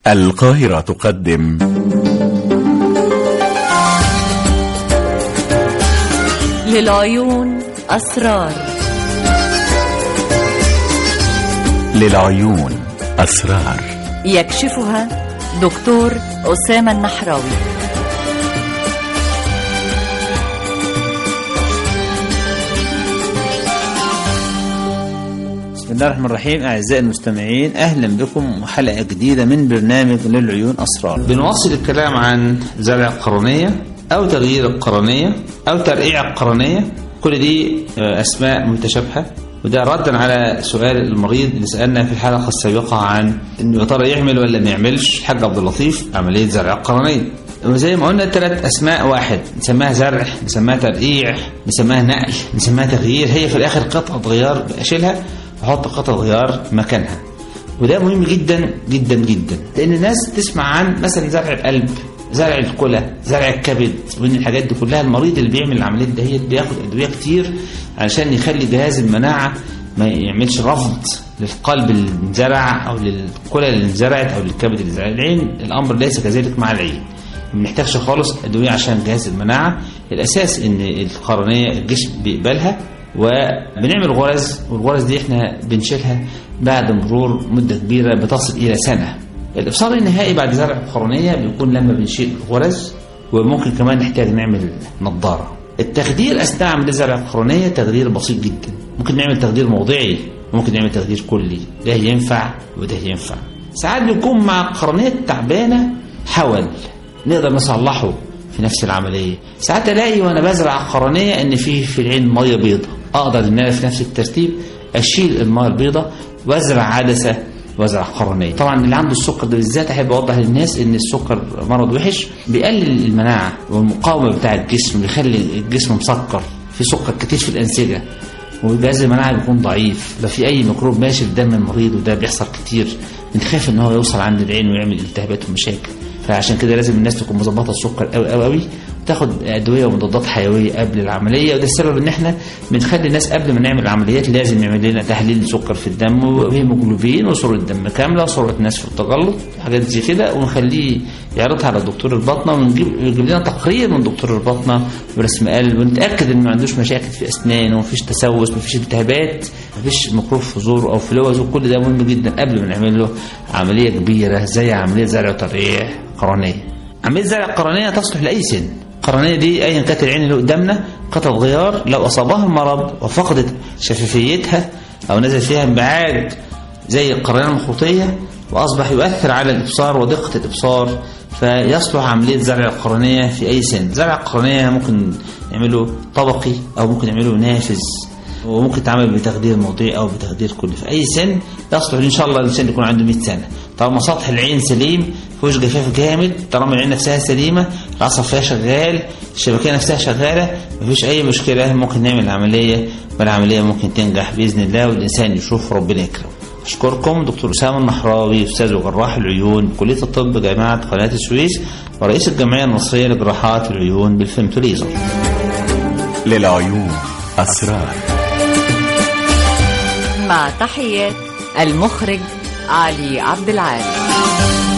القاهرة تقدم للعيون أسرار للعيون أسرار يكشفها دكتور أسامة النحراوي بسم الله الرحمن الرحيم أعزائي المستمعين أهلا بكم وحلقة جديدة من برنامج للعيون أسرار بنواصل الكلام عن زرع القرنية أو تغيير القرنية أو ترقيع القرنية كل دي أسماء متشابهة وده ردا على سؤال المريض اللي سألنا في الحلقة السابقة عن إنه يا ترى يعمل ولا ما يعملش الحاج عبد اللطيف عملية زرع القرنية وزي ما قلنا ثلاث أسماء واحد نسميها زرع نسميها ترقيع نسميها نقل نسميها تغيير هي في الآخر قطعة غيار أشيلها وأحط قطعة غيار مكانها وده مهم جدا جدا جدا لان الناس تسمع عن مثلا زرع القلب زرع الكلى زرع الكبد وان الحاجات دي كلها المريض اللي بيعمل العمليات دهيت بياخد ادويه كتير علشان يخلي جهاز المناعه ما يعملش رفض للقلب اللي انزرع او للكلى اللي انزرعت او للكبد اللي انزرع العين الامر ليس كذلك مع العين ما بنحتاجش خالص ادويه عشان جهاز المناعه الاساس ان القرنيه الجسم بيقبلها وبنعمل غرز والغرز دي احنا بنشيلها بعد مرور مده كبيره بتصل الى سنه الابصار النهائي بعد زرع القرنيه بيكون لما بنشيل الغرز وممكن كمان نحتاج نعمل نظاره التخدير اثناء عمليه زرع القرنيه تخدير بسيط جدا ممكن نعمل تخدير موضعي وممكن نعمل تخدير كلي ده ينفع وده ينفع ساعات بيكون مع القرنيه تعبانه حول نقدر نصلحه في نفس العمليه ساعات الاقي وانا بزرع القرنيه ان في في العين ميه بيضة اقدر ان انا في نفس الترتيب اشيل الميه البيضاء وازرع عدسه وازرع قرنيه طبعا اللي عنده السكر ده بالذات احب اوضح للناس ان السكر مرض وحش بيقلل المناعه والمقاومه بتاع الجسم بيخلي الجسم مسكر في سكر كتير في الانسجه وجهاز المناعه بيكون ضعيف لو في اي ميكروب ماشي في دم المريض وده بيحصل كتير بنخاف ان هو يوصل عند العين ويعمل التهابات ومشاكل فعشان كده لازم الناس تكون مظبطه السكر قوي قوي قوي تاخد ادويه ومضادات حيويه قبل العمليه وده السبب ان احنا بنخلي الناس قبل ما نعمل العمليات لازم نعمل لنا تحليل سكر في الدم وهيموجلوبين وصوره دم كامله وصوره ناس في التجلط حاجات زي كده ونخليه يعرضها على دكتور الباطنه ونجيب يجيب لنا تقرير من دكتور الباطنه ورسم قلب ونتاكد ان ما عندوش مشاكل في اسنانه ومفيش تسوس مفيش التهابات مفيش ميكروب في زوره او في لوز وكل ده مهم جدا قبل ما نعمل له عمليه كبيره زي عمليه زرع وترقيع قرنيه عمليه زرع القرنيه تصلح لاي سن القرنيه دي ايا كانت العين اللي قدامنا قطعه غيار لو اصابها المرض وفقدت شفافيتها او نزل فيها انبعاج زي القرنيه المخروطيه واصبح يؤثر على الابصار ودقه الابصار فيصلح عمليه زرع القرنيه في اي سن زرع القرنيه ممكن نعمله طبقي او ممكن نعمله نافذ وممكن تعمل بتخدير موضعي او بتخدير كلي في اي سن يصلح ان شاء الله الانسان يكون عنده 100 سنه طالما سطح العين سليم فيهوش جفاف جامد طالما العين نفسها سليمه العصب فيها شغال الشبكيه نفسها شغاله مفيش اي مشكله ممكن نعمل العمليه والعمليه ممكن تنجح باذن الله والانسان يشوف ربنا يكرمه أشكركم دكتور أسامة النحراوي أستاذ وجراح العيون كلية الطب جامعة قناة السويس ورئيس الجمعية المصرية لجراحات العيون بالفيمتوليزر للعيون أسرار مع تحيات المخرج علي عبد العال